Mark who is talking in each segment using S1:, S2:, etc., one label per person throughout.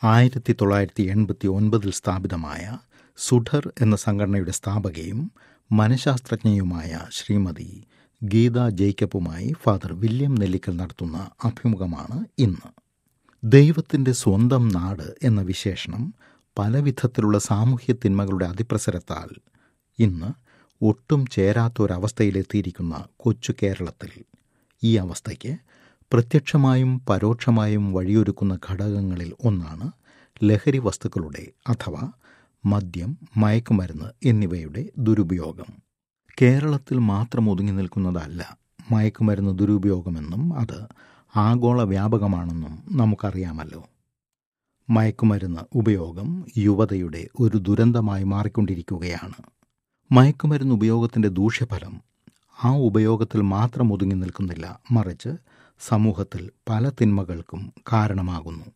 S1: ആയിരത്തി തൊള്ളായിരത്തി എൺപത്തി ഒൻപതിൽ സ്ഥാപിതമായ സുഡർ എന്ന സംഘടനയുടെ സ്ഥാപകയും മനഃശാസ്ത്രജ്ഞയുമായ ശ്രീമതി ഗീത ജേക്കബുമായി ഫാദർ വില്യം നെല്ലിക്കൽ നടത്തുന്ന അഭിമുഖമാണ് ഇന്ന് ദൈവത്തിൻ്റെ സ്വന്തം നാട് എന്ന വിശേഷണം പലവിധത്തിലുള്ള സാമൂഹ്യ തിന്മകളുടെ അതിപ്രസരത്താൽ ഇന്ന് ഒട്ടും ചേരാത്തൊരവസ്ഥയിലെത്തിയിരിക്കുന്ന കൊച്ചു കേരളത്തിൽ ഈ അവസ്ഥയ്ക്ക് പ്രത്യക്ഷമായും പരോക്ഷമായും വഴിയൊരുക്കുന്ന ഘടകങ്ങളിൽ ഒന്നാണ് ലഹരി വസ്തുക്കളുടെ അഥവാ മദ്യം മയക്കുമരുന്ന് എന്നിവയുടെ ദുരുപയോഗം കേരളത്തിൽ മാത്രം ഒതുങ്ങി നിൽക്കുന്നതല്ല മയക്കുമരുന്ന് ദുരുപയോഗമെന്നും അത് ആഗോള വ്യാപകമാണെന്നും നമുക്കറിയാമല്ലോ മയക്കുമരുന്ന് ഉപയോഗം യുവതയുടെ ഒരു ദുരന്തമായി മാറിക്കൊണ്ടിരിക്കുകയാണ് മയക്കുമരുന്ന് ഉപയോഗത്തിൻ്റെ ദൂഷ്യഫലം ആ ഉപയോഗത്തിൽ മാത്രം ഒതുങ്ങി നിൽക്കുന്നില്ല മറിച്ച് സമൂഹത്തിൽ പല തിന്മകൾക്കും കാരണമാകുന്നു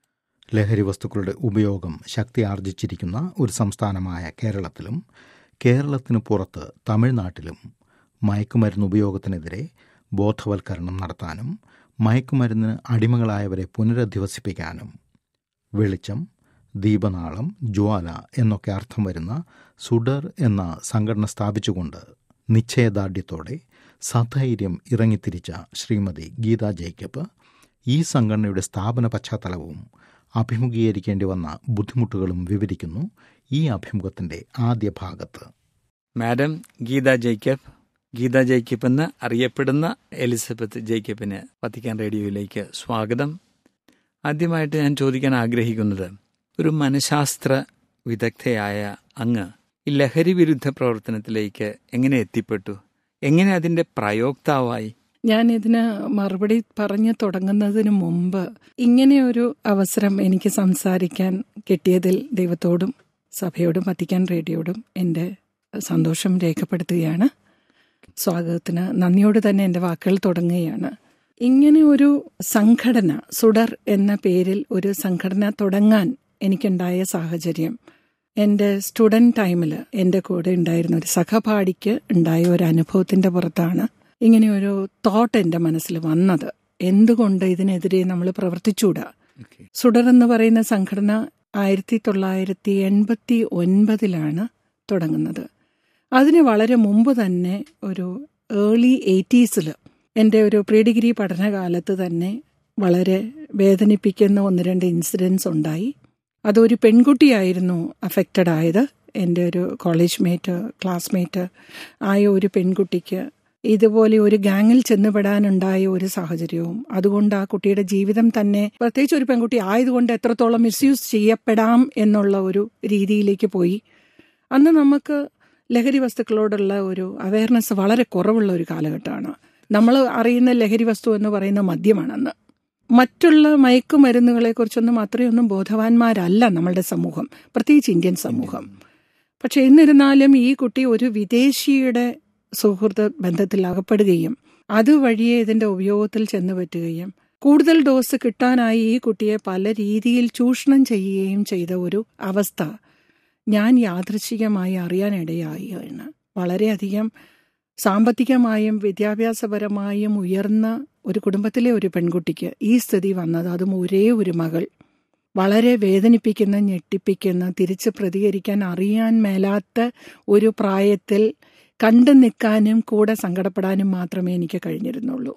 S1: ലഹരി വസ്തുക്കളുടെ ഉപയോഗം ശക്തി ആർജിച്ചിരിക്കുന്ന ഒരു സംസ്ഥാനമായ കേരളത്തിലും കേരളത്തിന് പുറത്ത് തമിഴ്നാട്ടിലും മയക്കുമരുന്ന് ഉപയോഗത്തിനെതിരെ ബോധവൽക്കരണം നടത്താനും മയക്കുമരുന്നിന് അടിമകളായവരെ പുനരധിവസിപ്പിക്കാനും വെളിച്ചം ദീപനാളം ജ്വാല എന്നൊക്കെ അർത്ഥം വരുന്ന സുഡർ എന്ന സംഘടന സ്ഥാപിച്ചുകൊണ്ട് നിശ്ചയദാർഢ്യത്തോടെ സധൈര്യം ഇറങ്ങിത്തിരിച്ച ശ്രീമതി ഗീത ജേക്കബ് ഈ സംഘടനയുടെ സ്ഥാപന പശ്ചാത്തലവും അഭിമുഖീകരിക്കേണ്ടി വന്ന ബുദ്ധിമുട്ടുകളും വിവരിക്കുന്നു ഈ അഭിമുഖത്തിന്റെ ആദ്യ ഭാഗത്ത്
S2: madam Geetha Jacob Geetha Jacob എന്ന് അറിയപ്പെടുന്ന എലിസബത്ത് ജേക്കബിന് വത്തിക്കാൻ റേഡിയോയിലേക്ക് സ്വാഗതം ആദ്യമായിട്ട് ഞാൻ ചോദിക്കാൻ ആഗ്രഹിക്കുന്നത് ഒരു മനഃശാസ്ത്ര വിദഗ്ധയായ അങ്ങ് ഈ ലഹരി വിരുദ്ധ പ്രവർത്തനത്തിലേക്ക് എങ്ങനെ എത്തിപ്പെട്ടു എങ്ങനെ അതിന്റെ പ്രയോക്താവായി
S3: ഞാൻ ഇതിന് മറുപടി പറഞ്ഞു തുടങ്ങുന്നതിന് മുമ്പ് ഇങ്ങനെയൊരു അവസരം എനിക്ക് സംസാരിക്കാൻ കിട്ടിയതിൽ ദൈവത്തോടും സഭയോടും വത്തിക്കാൻ റേഡിയോടും എൻ്റെ സന്തോഷം രേഖപ്പെടുത്തുകയാണ് സ്വാഗതത്തിന് നന്ദിയോട് തന്നെ എൻ്റെ വാക്കുകൾ തുടങ്ങുകയാണ് ഇങ്ങനെ ഒരു സംഘടന സുഡർ എന്ന പേരിൽ ഒരു സംഘടന തുടങ്ങാൻ എനിക്കുണ്ടായ സാഹചര്യം എൻ്റെ സ്റ്റുഡൻറ് ടൈമിൽ എൻ്റെ കൂടെ ഉണ്ടായിരുന്ന ഒരു സഹപാഠിക്ക് ഉണ്ടായ ഒരു അനുഭവത്തിൻ്റെ പുറത്താണ് ഇങ്ങനെ ഒരു തോട്ട് എൻ്റെ മനസ്സിൽ വന്നത് എന്തുകൊണ്ട് ഇതിനെതിരെ നമ്മൾ പ്രവർത്തിച്ചൂടാ സുഡർ എന്ന് പറയുന്ന സംഘടന ആയിരത്തി തൊള്ളായിരത്തി എൺപത്തി ഒൻപതിലാണ് തുടങ്ങുന്നത് അതിന് വളരെ മുമ്പ് തന്നെ ഒരു ഏർലി എയ്റ്റീസിൽ എൻ്റെ ഒരു പ്രീ ഡിഗ്രി പഠനകാലത്ത് തന്നെ വളരെ വേദനിപ്പിക്കുന്ന ഒന്ന് രണ്ട് ഇൻസിഡൻസ് ഉണ്ടായി അതൊരു പെൺകുട്ടിയായിരുന്നു അഫക്റ്റഡ് ആയത് എൻ്റെ ഒരു കോളേജ് മേറ്റ് ക്ലാസ്മേറ്റ് ആയ ഒരു പെൺകുട്ടിക്ക് ഇതുപോലെ ഒരു ഗാങ്ങിൽ ചെന്നുപെടാനുണ്ടായ ഒരു സാഹചര്യവും അതുകൊണ്ട് ആ കുട്ടിയുടെ ജീവിതം തന്നെ പ്രത്യേകിച്ച് ഒരു പെൺകുട്ടി ആയതുകൊണ്ട് എത്രത്തോളം മിസ്യൂസ് ചെയ്യപ്പെടാം എന്നുള്ള ഒരു രീതിയിലേക്ക് പോയി അന്ന് നമുക്ക് ലഹരി വസ്തുക്കളോടുള്ള ഒരു അവയർനെസ് വളരെ കുറവുള്ള ഒരു കാലഘട്ടമാണ് നമ്മൾ അറിയുന്ന ലഹരി വസ്തു എന്ന് പറയുന്ന മദ്യമാണെന്ന് മറ്റുള്ള മയക്കുമരുന്നുകളെ കുറിച്ചൊന്നും അത്രയൊന്നും ബോധവാന്മാരല്ല നമ്മളുടെ സമൂഹം പ്രത്യേകിച്ച് ഇന്ത്യൻ സമൂഹം പക്ഷെ എന്നിരുന്നാലും ഈ കുട്ടി ഒരു വിദേശിയുടെ സുഹൃത്ത് ബന്ധത്തിൽ അകപ്പെടുകയും അതുവഴിയെ ഇതിന്റെ ഉപയോഗത്തിൽ ചെന്ന് പറ്റുകയും കൂടുതൽ ഡോസ് കിട്ടാനായി ഈ കുട്ടിയെ പല രീതിയിൽ ചൂഷണം ചെയ്യുകയും ചെയ്ത ഒരു അവസ്ഥ ഞാൻ യാദൃശികമായി അറിയാനിടയായി ആണ് വളരെയധികം സാമ്പത്തികമായും വിദ്യാഭ്യാസപരമായും ഉയർന്ന ഒരു കുടുംബത്തിലെ ഒരു പെൺകുട്ടിക്ക് ഈ സ്ഥിതി വന്നത് അതും ഒരേ ഒരു മകൾ വളരെ വേദനിപ്പിക്കുന്ന ഞെട്ടിപ്പിക്കുന്ന തിരിച്ച് പ്രതികരിക്കാൻ അറിയാൻ മേലാത്ത ഒരു പ്രായത്തിൽ കണ്ടു നിൽക്കാനും കൂടെ സങ്കടപ്പെടാനും മാത്രമേ എനിക്ക് കഴിഞ്ഞിരുന്നുള്ളൂ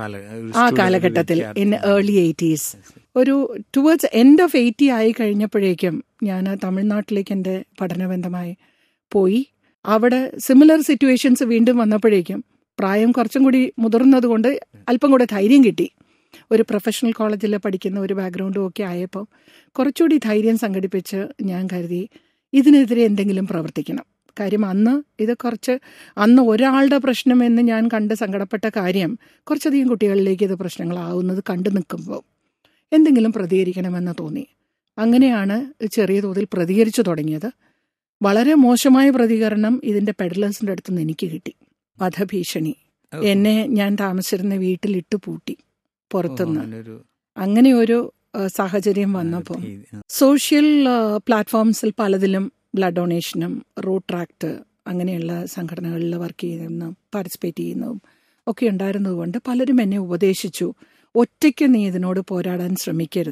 S3: ആ കാലഘട്ടത്തിൽ ഇൻ ഏർലി എയ്റ്റീസ് ഒരു ടുവേർഡ്സ് എൻഡ് ഓഫ് എയ്റ്റി ആയി കഴിഞ്ഞപ്പോഴേക്കും ഞാൻ തമിഴ്നാട്ടിലേക്ക് എൻ്റെ പഠനബന്ധമായി പോയി അവിടെ സിമിലർ സിറ്റുവേഷൻസ് വീണ്ടും വന്നപ്പോഴേക്കും പ്രായം കുറച്ചും കൂടി മുതിർന്നത് കൊണ്ട് അല്പം കൂടെ ധൈര്യം കിട്ടി ഒരു പ്രൊഫഷണൽ കോളേജിൽ പഠിക്കുന്ന ഒരു ബാക്ക്ഗ്രൗണ്ടും ഒക്കെ ആയപ്പോൾ കുറച്ചുകൂടി ധൈര്യം സംഘടിപ്പിച്ച് ഞാൻ കരുതി ഇതിനെതിരെ എന്തെങ്കിലും പ്രവർത്തിക്കണം കാര്യം അന്ന് ഇത് കുറച്ച് അന്ന് ഒരാളുടെ പ്രശ്നം എന്ന് ഞാൻ കണ്ട് സങ്കടപ്പെട്ട കാര്യം കുറച്ചധികം കുട്ടികളിലേക്ക് ഇത് പ്രശ്നങ്ങളാവുന്നത് കണ്ടു നിൽക്കുമ്പോൾ എന്തെങ്കിലും പ്രതികരിക്കണമെന്ന് തോന്നി അങ്ങനെയാണ് ചെറിയ തോതിൽ പ്രതികരിച്ചു തുടങ്ങിയത് വളരെ മോശമായ പ്രതികരണം ഇതിന്റെ പെഡലേഴ്സിന്റെ അടുത്ത് നിന്ന് എനിക്ക് കിട്ടി വധഭീഷണി എന്നെ ഞാൻ താമസിച്ചിരുന്ന വീട്ടിൽ ഇട്ടു പൂട്ടി പുറത്തുനിന്ന് അങ്ങനെ ഒരു സാഹചര്യം വന്നപ്പോൾ സോഷ്യൽ പ്ലാറ്റ്ഫോംസിൽ പലതിലും ബ്ലഡ് ഡൊണേഷനും റൂട്ട് ട്രാക്ട് അങ്ങനെയുള്ള സംഘടനകളിൽ വർക്ക് ചെയ്യുന്നതും പാർട്ടിസിപ്പേറ്റ് ചെയ്യുന്നതും ഒക്കെ ഉണ്ടായിരുന്നതുകൊണ്ട് പലരും എന്നെ ഉപദേശിച്ചു ഒറ്റയ്ക്ക് നീ ഇതിനോട് പോരാടാൻ ശ്രമിക്കരുത്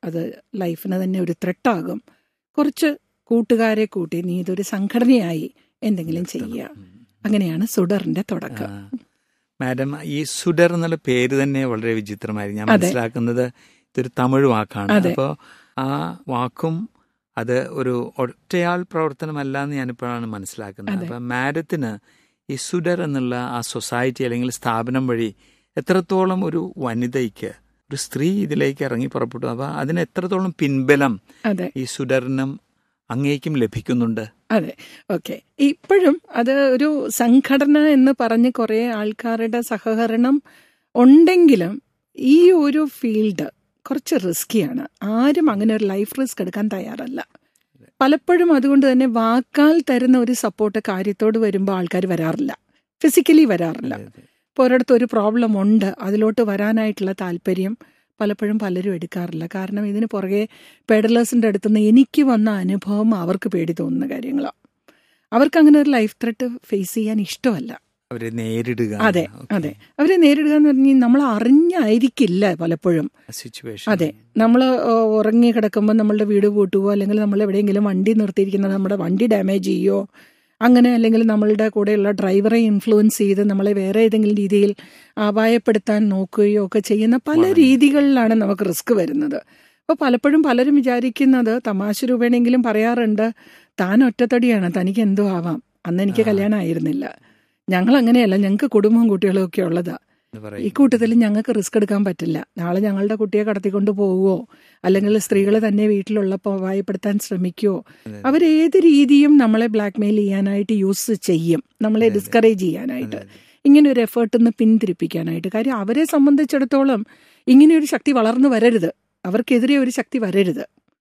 S3: അത് ലൈഫിന് തന്നെ ഒരു ത്രെട്ടാകും കുറച്ച് കൂട്ടുകാരെ കൂട്ടി നീ ഇതൊരു സംഘടനയായി എന്തെങ്കിലും ചെയ്യുക അങ്ങനെയാണ് സുഡറിന്റെ തുടക്കം
S2: ആ. മാഡം ഈ സുഡർ എന്നുള്ള പേര് തന്നെ വളരെ വിചിത്രമായിരുന്നു ഞാൻ
S3: അതെ.
S2: മനസ്സിലാക്കുന്നത് ഇതൊരു തമിഴ് വാക്കാണ്
S3: അതെ.
S2: അപ്പോൾ ആ വാക്കും അത് ഒരു ഒറ്റയാൾ പ്രവർത്തനമല്ല എന്ന് ഞാനിപ്പോഴാണ് മനസ്സിലാക്കുന്നത്
S3: അതെ.
S2: അപ്പം മാഡത്തിന് ഈ സുഡർ എന്നുള്ള ആ സൊസൈറ്റി അല്ലെങ്കിൽ സ്ഥാപനം വഴി എത്രത്തോളം ഒരു വനിതയ്ക്ക് ഒരു സ്ത്രീ ഇതിലേക്ക് ഇറങ്ങി പുറപ്പെട്ടു അപ്പോൾ അതിന് എത്രത്തോളം പിൻബലം
S3: അതെ
S2: ഈ സുഡറിനും അങ്ങേക്കും ലഭിക്കുന്നുണ്ട്
S3: അതെ ഓക്കെ ഇപ്പോഴും അത് ഒരു സംഘടന എന്ന് പറഞ്ഞ് കുറേ ആൾക്കാരുടെ സഹകരണം ഉണ്ടെങ്കിലും ഈ ഒരു ഫീൽഡ് കുറച്ച് റിസ്കിയാണ് ആരും അങ്ങനെ ഒരു ലൈഫ് റിസ്ക് എടുക്കാൻ തയ്യാറല്ല പലപ്പോഴും അതുകൊണ്ട് തന്നെ വാക്കാൽ തരുന്ന ഒരു സപ്പോർട്ട് കാര്യത്തോട് വരുമ്പോൾ ആൾക്കാർ വരാറില്ല ഫിസിക്കലി വരാറില്ല ഇപ്പോൾ ഒരിടത്ത് ഒരു പ്രോബ്ലം ഉണ്ട് അതിലോട്ട് വരാനായിട്ടുള്ള താല്പര്യം പലപ്പോഴും പലരും എടുക്കാറില്ല കാരണം ഇതിന് പുറകെ പെഡലേഴ്സിൻ്റെ അടുത്തുനിന്ന് എനിക്ക് വന്ന അനുഭവം അവർക്ക് പേടി തോന്നുന്ന കാര്യങ്ങളാണ് അവർക്ക് അങ്ങനെ ഒരു ലൈഫ് ത്രെട്ട് ഫേസ് ചെയ്യാൻ ഇഷ്ടമല്ല
S2: അവരെ നേരിടുക
S3: അതെ അതെ അവരെ നേരിടുക എന്ന് പറഞ്ഞാൽ നമ്മൾ അറിഞ്ഞായിരിക്കില്ല പലപ്പോഴും
S2: സിറ്റുവേഷൻ
S3: അതെ നമ്മൾ ഉറങ്ങി കിടക്കുമ്പോൾ നമ്മളുടെ വീട് പൂട്ടുവോ അല്ലെങ്കിൽ നമ്മൾ എവിടെയെങ്കിലും വണ്ടി നിർത്തിയിരിക്കുന്നത് നമ്മുടെ വണ്ടി ഡാമേജ് ചെയ്യോ അങ്ങനെ അല്ലെങ്കിൽ നമ്മളുടെ കൂടെയുള്ള ഡ്രൈവറെ ഇൻഫ്ലുവൻസ് ചെയ്ത് നമ്മളെ വേറെ ഏതെങ്കിലും രീതിയിൽ അപായപ്പെടുത്താൻ നോക്കുകയോ ഒക്കെ ചെയ്യുന്ന പല രീതികളിലാണ് നമുക്ക് റിസ്ക് വരുന്നത് അപ്പോൾ പലപ്പോഴും പലരും വിചാരിക്കുന്നത് തമാശ രൂപേണെങ്കിലും പറയാറുണ്ട് താൻ ഒറ്റത്തടിയാണ് തനിക്ക് എന്തോ ആവാം അന്ന് എനിക്ക്
S2: ആ.
S3: കല്യാണം ആയിരുന്നില്ല ഞങ്ങൾ അങ്ങനെയല്ല ഞങ്ങൾക്ക് കുടുംബവും കുട്ടികളും ഒക്കെ ഉള്ളതാ ഈ കൂട്ടത്തിൽ ഞങ്ങൾക്ക് റിസ്ക് എടുക്കാൻ പറ്റില്ല നാളെ ഞങ്ങളുടെ കുട്ടിയെ കടത്തിക്കൊണ്ട് പോവുമോ അല്ലെങ്കിൽ സ്ത്രീകൾ തന്നെ വീട്ടിലുള്ളപ്പോൾ അപായപ്പെടുത്താൻ ശ്രമിക്കുമോ
S2: അതെ.
S3: അവരേത് രീതിയും നമ്മളെ ബ്ലാക്ക്മെയിൽ ചെയ്യാനായിട്ട് യൂസ് ചെയ്യും നമ്മളെ
S2: അതെ, അതെ.
S3: ഡിസ്കറേജ് ചെയ്യാനായിട്ട് ഇങ്ങനെ ഒരു എഫേർട്ട് നിന്ന് പിന്തിരിപ്പിക്കാനായിട്ട് കാര്യം അവരെ സംബന്ധിച്ചിടത്തോളം ഇങ്ങനെ ഒരു ശക്തി വളർന്നു വരരുത് അവർക്കെതിരെ ഒരു ശക്തി വരരുത്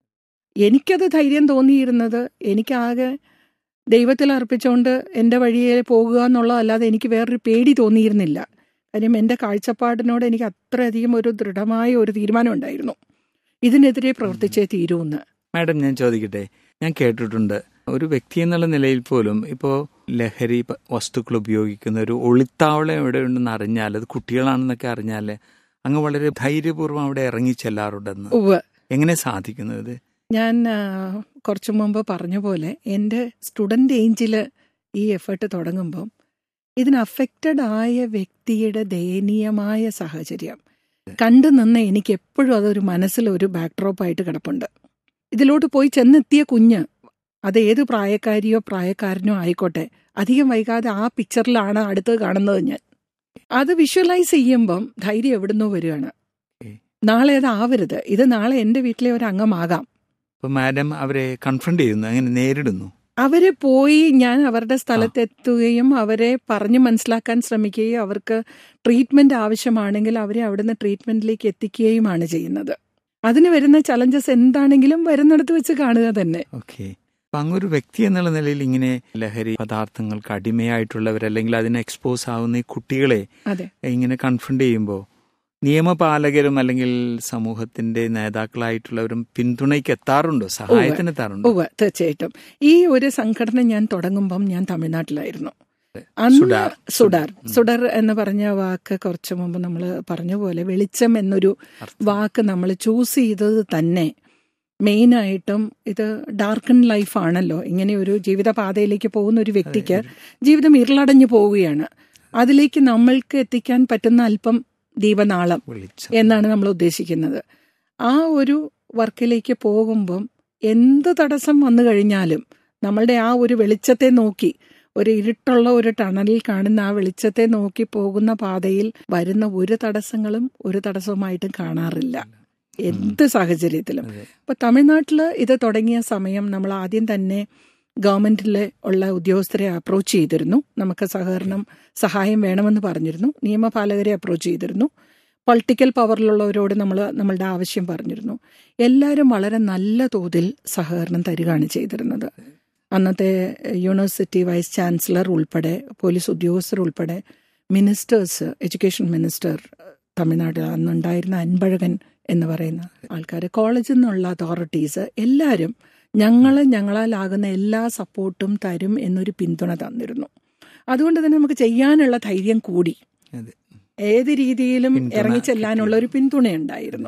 S3: എനിക്കത് ധൈര്യം തോന്നിയിരുന്നത് എനിക്കാകെ ദൈവത്തിൽ അർപ്പിച്ചുകൊണ്ട് എൻ്റെ വഴിയെ പോകുക എന്നുള്ളതല്ലാതെ എനിക്ക് വേറൊരു പേടി തോന്നിയിരുന്നില്ല കാര്യം എൻ്റെ കാഴ്ചപ്പാടിനോട് എനിക്ക് അത്രയധികം ഒരു ദൃഢമായ ഒരു തീരുമാനം ഉണ്ടായിരുന്നു ഇതിനെതിരെ പ്രവർത്തിച്ചേ തീരുമെന്ന്
S2: മാഡം ഞാൻ ചോദിക്കട്ടെ ഞാൻ കേട്ടിട്ടുണ്ട് ഒരു വ്യക്തി എന്നുള്ള നിലയിൽ പോലും ഇപ്പോൾ ലഹരി പ- വസ്തുക്കൾ ഉപയോഗിക്കുന്ന ഒരു ഒളിത്താവളം എവിടെ ഉണ്ടെന്ന് അറിഞ്ഞാൽ അത് കുട്ടികളാണെന്നൊക്കെ അറിഞ്ഞാൽ അങ്ങ് വളരെ ധൈര്യപൂർവ്വം അവിടെ ഇറങ്ങി ചെല്ലാറുണ്ടെന്ന്
S3: ഉവ്വ്
S2: എങ്ങനെ സാധിക്കുന്നു ഇത്
S3: ഞാൻ ആ, കുറച്ചു മുമ്പ് പറഞ്ഞ പോലെ എൻ്റെ സ്റ്റുഡൻ്റ് ഏഞ്ചിൽ ഈ എഫേർട്ട് തുടങ്ങുമ്പം ഇതിന് അഫക്റ്റഡ് ആയ വ്യക്തിയുടെ ദയനീയമായ സാഹചര്യം കണ്ടു നിന്ന് എനിക്ക് എപ്പോഴും അതൊരു മനസ്സിൽ ഒരു ബാക്ക്ഡ്രോപ്പായിട്ട് കിടപ്പുണ്ട് ഇതിലോട്ട് പോയി ചെന്നെത്തിയ കുഞ്ഞ് അത് ഏത് പ്രായക്കാരിയോ പ്രായക്കാരനോ ആയിക്കോട്ടെ അധികം വൈകാതെ ആ പിക്ചറിലാണ് അടുത്ത് കാണുന്നത് ഞാൻ അത് വിഷ്വലൈസ് ചെയ്യുമ്പം ധൈര്യം എവിടുന്നോ വരികയാണ്
S2: Okay.
S3: നാളെ അത് ആവരുത് ഇത് നാളെ എൻ്റെ വീട്ടിലെ ഒരു അംഗമാകാം
S2: അപ്പോൾ മാഡം അവരെ കൺഫ്രണ്ട് ചെയ്യുന്നു അങ്ങനെ നേരിടുന്നു
S3: അവരെ പോയി ഞാൻ അവരുടെ സ്ഥലത്തെത്തുകയും അവരെ പറഞ്ഞു മനസ്സിലാക്കാൻ ശ്രമിക്കുകയും അവർക്ക് ട്രീറ്റ്മെന്റ് ആവശ്യമാണെങ്കിൽ അവരെ അവിടുന്ന് ട്രീറ്റ്മെന്റിലേക്ക് എത്തിക്കുകയുമാണ് ചെയ്യുന്നത് അതിന് വരുന്ന ചലഞ്ചസ് എന്താണെങ്കിലും വരുന്നിടത്ത് വെച്ച് കാണുക തന്നെ
S2: ഓക്കെ അപ്പൊ അങ്ങൊരു വ്യക്തി എന്നുള്ള നിലയിൽ ഇങ്ങനെ ലഹരി പദാർത്ഥങ്ങൾക്ക് അടിമയായിട്ടുള്ളവർ അല്ലെങ്കിൽ അതിന് എക്സ്പോസ് ആവുന്ന ഈ കുട്ടികളെ
S3: അതെ
S2: ഇങ്ങനെ കൺഫ്രണ്ട് ചെയ്യുമ്പോൾ നിയമപാലകരും അല്ലെങ്കിൽ സമൂഹത്തിന്റെ നേതാക്കളായിട്ടുള്ളവരും പിന്തുണയ്ക്ക് എത്താറുണ്ടോ സഹായത്തിന് എത്താറുണ്ടോ
S3: ഉവ്വ് തീർച്ചയായിട്ടും ഈ ഒരു സംഘടന ഞാൻ തുടങ്ങുമ്പം ഞാൻ തമിഴ്നാട്ടിലായിരുന്നു
S2: സുഡാർ.
S3: അന്ന് സുഡാർ
S2: ഉം.
S3: സുഡർ എന്ന് പറഞ്ഞ വാക്ക് കുറച്ചു മുമ്പ് നമ്മൾ പറഞ്ഞ പോലെ വെളിച്ചം എന്നൊരു
S2: അർത്ഥം.
S3: വാക്ക് നമ്മൾ ചൂസ് ചെയ്തത് തന്നെ മെയിനായിട്ടും ഇത് ഡാർക്കൺ ലൈഫാണല്ലോ ഇങ്ങനെ ഒരു ജീവിതപാതയിലേക്ക് പോകുന്ന ഒരു വ്യക്തിക്ക്
S2: അതെ,
S3: ജീവിതം ഇരുളടഞ്ഞു പോവുകയാണ് അതിലേക്ക് നമ്മൾക്ക് എത്തിക്കാൻ പറ്റുന്ന അല്പം ദീപനാളം
S2: വെളിച്ചം.
S3: എന്നാണ് നമ്മൾ ഉദ്ദേശിക്കുന്നത് ആ ഒരു വർക്കിലേക്ക് പോകുമ്പം എന്ത് തടസ്സം വന്നു കഴിഞ്ഞാലും നമ്മളുടെ ആ ഒരു വെളിച്ചത്തെ നോക്കി ഒരു ഇരുട്ടുള്ള ഒരു ടണലിൽ കാണുന്ന ആ വെളിച്ചത്തെ നോക്കി പോകുന്ന പാതയിൽ വരുന്ന ഒരു തടസ്സങ്ങളും ഒരു തടസ്സവുമായിട്ടും കാണാറില്ല എന്ത് സാഹചര്യത്തിലും
S2: അതെ.
S3: ഇപ്പൊ തമിഴ്നാട്ടിൽ ഇത് തുടങ്ങിയ സമയം നമ്മൾ ആദ്യം തന്നെ ഗവൺമെന്റിൽ ഉള്ള ഉദ്യോഗസ്ഥരെ അപ്രോച്ച് ചെയ്തിരുന്നു നമുക്ക് സഹകരണം സഹായം വേണമെന്ന് പറഞ്ഞിരുന്നു നിയമപാലകരെ അപ്രോച്ച് ചെയ്തിരുന്നു പൊളിറ്റിക്കൽ പവറിലുള്ളവരോട് നമ്മൾ നമ്മളുടെ ആവശ്യം പറഞ്ഞിരുന്നു എല്ലാവരും വളരെ നല്ല തോതിൽ സഹകരണം തരികയാണ് ചെയ്തിരുന്നത് അന്നത്തെ യൂണിവേഴ്സിറ്റി വൈസ് ചാൻസലർ ഉൾപ്പെടെ പോലീസ് ഉദ്യോഗസ്ഥർ ഉൾപ്പെടെ മിനിസ്റ്റേഴ്സ് എഡ്യൂക്കേഷൻ മിനിസ്റ്റർ തമിഴ്നാട് അന്നുണ്ടായിരുന്ന അൻപഴകൻ എന്ന് പറയുന്ന ആൾക്കാർ കോളേജിൽ നിന്നുള്ള അതോറിറ്റീസ് എല്ലാവരും ഞങ്ങൾ ഞങ്ങളാലാകുന്ന എല്ലാ സപ്പോർട്ടും തരും എന്നൊരു പിന്തുണ തന്നിരുന്നു അതുകൊണ്ട് തന്നെ നമുക്ക് ചെയ്യാനുള്ള ധൈര്യം കൂടി
S2: അതെ.
S3: ഏത് രീതിയിലും
S2: പിന്തുണ
S3: ഇറങ്ങിച്ചെല്ലാനുള്ള ഒരു പിന്തുണയുണ്ടായിരുന്നു
S2: അതെ.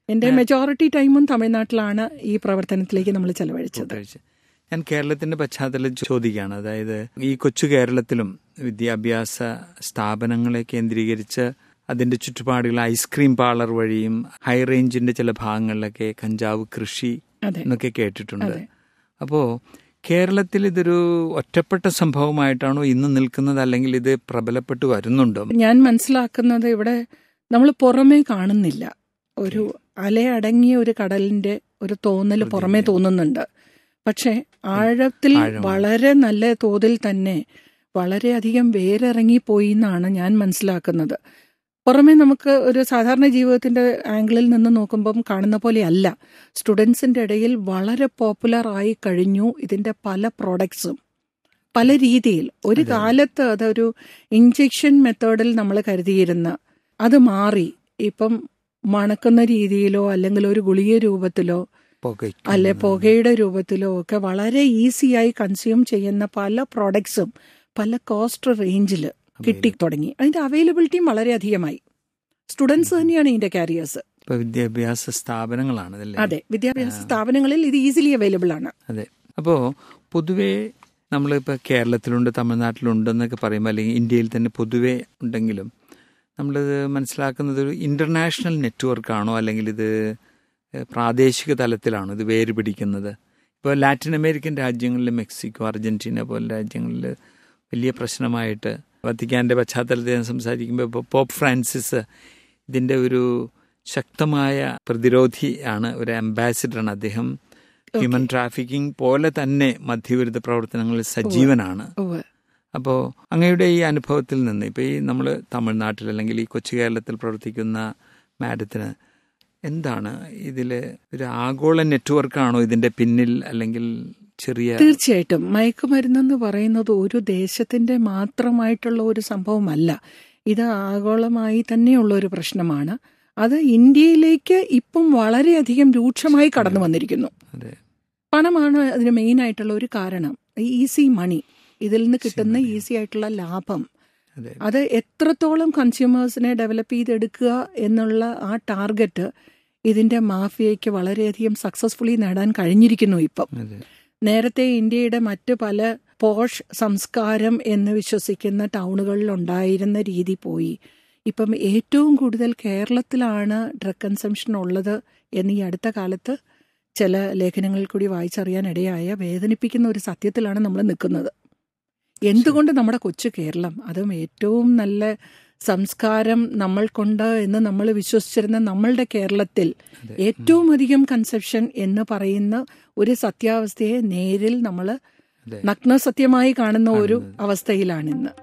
S3: എന്റെ മെജോറിറ്റി ടൈമും തമിഴ്നാട്ടിലാണ് ഈ പ്രവർത്തനത്തിലേക്ക് നമ്മൾ ചെലവഴിച്ചത്
S2: കൂട്ടുകാഴ്ച ഞാൻ കേരളത്തിന്റെ പശ്ചാത്തലം ചോദിക്കുകയാണ് അതായത് ഈ കൊച്ചു കേരളത്തിലും വിദ്യാഭ്യാസ സ്ഥാപനങ്ങളെ കേന്ദ്രീകരിച്ച് അതിന്റെ ചുറ്റുപാടുകൾ ഐസ്ക്രീം പാർലർ വഴിയും ഹൈ റേഞ്ചിന്റെ ചില ഭാഗങ്ങളിലൊക്കെ കഞ്ചാവ് കൃഷി
S3: അതെ
S2: എന്നൊക്കെ കേട്ടിട്ടുണ്ട്
S3: അതെ.
S2: അപ്പോ കേരളത്തിൽ ഇതൊരു ഒറ്റപ്പെട്ട സംഭവമായിട്ടാണോ ഇന്ന് നിൽക്കുന്നത് അല്ലെങ്കിൽ ഇത് പ്രബലപ്പെട്ടു വരുന്നുണ്ടോ
S3: ഞാൻ മനസ്സിലാക്കുന്നത് ഇവിടെ നമ്മൾ പുറമേ കാണുന്നില്ല ഒരു അലയടങ്ങിയ ഒരു കടലിന്റെ ഒരു തോന്നൽ പുറമേ തോന്നുന്നുണ്ട് പക്ഷെ ആഴത്തിൽ
S2: ആഴമാണ്.
S3: വളരെ നല്ല തോതിൽ തന്നെ വളരെയധികം വേരിറങ്ങിപ്പോയി എന്നാണ് ഞാൻ മനസ്സിലാക്കുന്നത് പുറമേ നമുക്ക് ഒരു സാധാരണ ജീവിതത്തിന്റെ ആംഗിളിൽ നിന്ന് നോക്കുമ്പം കാണുന്ന പോലെ അല്ല സ്റ്റുഡൻസിന്റെ ഇടയിൽ വളരെ പോപ്പുലർ ആയി കഴിഞ്ഞു ഇതിന്റെ പല പ്രോഡക്ട്സും പല രീതിയിൽ ഒരു
S2: അതെ.
S3: കാലത്ത് അതൊരു ഇഞ്ചക്ഷൻ മെത്തേഡിൽ നമ്മൾ കരുതിയിരുന്ന അത് മാറി ഇപ്പം മണക്കുന്ന രീതിയിലോ അല്ലെങ്കിൽ ഒരു ഗുളിക രൂപത്തിലോ
S2: പുകയ്ക്കും.
S3: അല്ലെ പുകയുടെ രൂപത്തിലോ ഒക്കെ വളരെ ഈസിയായി കൺസ്യൂം ചെയ്യുന്ന പല പ്രോഡക്ട്സും പല കോസ്റ്റ് റേഞ്ചിൽ കിട്ടി തുടങ്ങി അതിന്റെ അവൈലബിലിറ്റിയും വളരെ അധികമായി സ്റ്റുഡൻസ് തന്നെയാണ് ഇതിന്റെ കാരിയേഴ്സ്
S2: ഇപ്പൊ വിദ്യാഭ്യാസ സ്ഥാപനങ്ങളാണ് ഇതല്ലേ
S3: അതെ വിദ്യാഭ്യാസ സ്ഥാപനങ്ങളിൽ ഇത് ഈസിലി അവൈലബിൾ ആണ്
S2: അതെ അപ്പോൾ പൊതുവേ നമ്മളിപ്പോൾ കേരളത്തിലുണ്ട് തമിഴ്നാട്ടിലുണ്ട് എന്നൊക്കെ പറയുമ്പോൾ അല്ലെങ്കിൽ ഇന്ത്യയിൽ തന്നെ പൊതുവേ ഉണ്ടെങ്കിലും നമ്മളിത് മനസ്സിലാക്കുന്നത് ഒരു ഇൻ്റർനാഷണൽ നെറ്റ്വർക്കാണോ അല്ലെങ്കിൽ ഇത് ഏഹ്, പ്രാദേശിക തലത്തിലാണോ ഇത് വേര് പിടിക്കുന്നത് ഇപ്പോൾ ലാറ്റിൻ അമേരിക്കൻ രാജ്യങ്ങളിൽ മെക്സിക്കോ അർജന്റീന പോലെ രാജ്യങ്ങളിൽ വലിയ പ്രശ്നമായിട്ട് വത്തിക്കാൻ്റെ പശ്ചാത്തലത്തിൽ ഞാൻ സംസാരിക്കുമ്പോൾ ഇപ്പോൾ പോപ്പ് ഫ്രാൻസിസ് ഇതിൻ്റെ ഒരു ശക്തമായ പ്രതിരോധിയാണ് ഒരു അംബാസിഡറാണ് അദ്ദേഹം ഹ്യൂമൻ ട്രാഫിക്കിംഗ് പോലെ തന്നെ മധ്യവിരുദ്ധ പ്രവർത്തനങ്ങളിൽ സജീവനാണ്
S3: ഉവ്വ്.
S2: അപ്പോൾ അങ്ങയുടെ ഈ അനുഭവത്തിൽ നിന്ന് ഇപ്പോൾ ഈ നമ്മൾ തമിഴ്നാട്ടിൽ അല്ലെങ്കിൽ ഈ കൊച്ചു കേരളത്തിൽ പ്രവർത്തിക്കുന്ന മാഡത്തിന് എന്താണ് ഇതിൽ ഒരു ആഗോള നെറ്റ്വർക്കാണോ ഇതിന്റെ പിന്നിൽ അല്ലെങ്കിൽ ചെറിയ
S3: തീർച്ചയായിട്ടും മയക്കുമരുന്നെന്ന് പറയുന്നത് ഒരു ദേശത്തിന്റെ മാത്രമായിട്ടുള്ള ഒരു സംഭവമല്ല ഇത് ആഗോളമായി തന്നെയുള്ള ഒരു പ്രശ്നമാണ് അത് ഇന്ത്യയിലേക്ക് ഇപ്പം വളരെയധികം രൂക്ഷമായി കടന്നു വന്നിരിക്കുന്നു
S2: അതെ
S3: പണമാണ് അതിന് മെയിൻ ആയിട്ടുള്ള ഒരു കാരണം ഈസി മണി ഇതിൽ നിന്ന് കിട്ടുന്ന
S2: money.
S3: ഈസി ആയിട്ടുള്ള ലാഭം
S2: അതെ
S3: അത് എത്രത്തോളം കൺസ്യൂമേഴ്സിനെ ഡെവലപ്പ് ചെയ്തെടുക്കുക എന്നുള്ള ആ ടാർഗറ്റ് ഇതിന്റെ മാഫിയയ്ക്ക് വളരെയധികം സക്സസ്ഫുള്ളി നേടാൻ കഴിഞ്ഞിരിക്കുന്നു ഇപ്പം
S2: അതെ
S3: നേരത്തെ ഇന്ത്യയുടെ മറ്റ് പല പോഷ് സംസ്കാരം എന്ന് വിശ്വസിക്കുന്ന ടൗണുകളിൽ ഉണ്ടായിരുന്ന രീതി പോയി ഇപ്പം ഏറ്റവും കൂടുതൽ കേരളത്തിലാണ് ഡ്രഗ് കൺസംഷൻ ഉള്ളത് എന്ന് ഈ അടുത്ത കാലത്ത് ചില ലേഖനങ്ങളിൽ കൂടി വായിച്ചറിയാൻ ഇടയായ വേദനിപ്പിക്കുന്ന ഒരു സത്യത്തിലാണ് നമ്മൾ നിൽക്കുന്നത് എന്തുകൊണ്ട് നമ്മുടെ കൊച്ചു കേരളം അതും ഏറ്റവും നല്ല സംസ്കാരം നമ്മൾക്കുണ്ട് എന്ന് നമ്മൾ വിശ്വസിച്ചിരുന്ന നമ്മളുടെ കേരളത്തിൽ
S2: അതെ
S3: ഏറ്റവും അധികം കൺസെപ്ഷൻ എന്ന് പറയുന്ന ഒരു സത്യാവസ്ഥയെ നേരിൽ നമ്മൾ
S2: അതെ
S3: നഗ്നസത്യമായി കാണുന്ന ഒരു
S2: കാണുന്നത്.
S3: അവസ്ഥയിലാണ് ഇന്ന്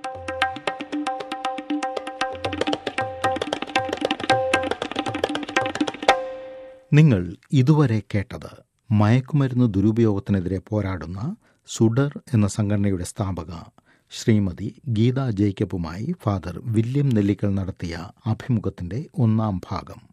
S1: നിങ്ങൾ ഇതുവരെ കേട്ടത് മയക്കുമരുന്ന് ദുരുപയോഗത്തിനെതിരെ പോരാടുന്ന സുഡർ എന്ന സംഘടനയുടെ സ്ഥാപക ശ്രീമതി ഗീത ജേക്കബുമായി ഫാദർ വില്യം നെല്ലിക്കൽ നടത്തിയ അഭിമുഖത്തിന്റെ ഒന്നാം ഭാഗം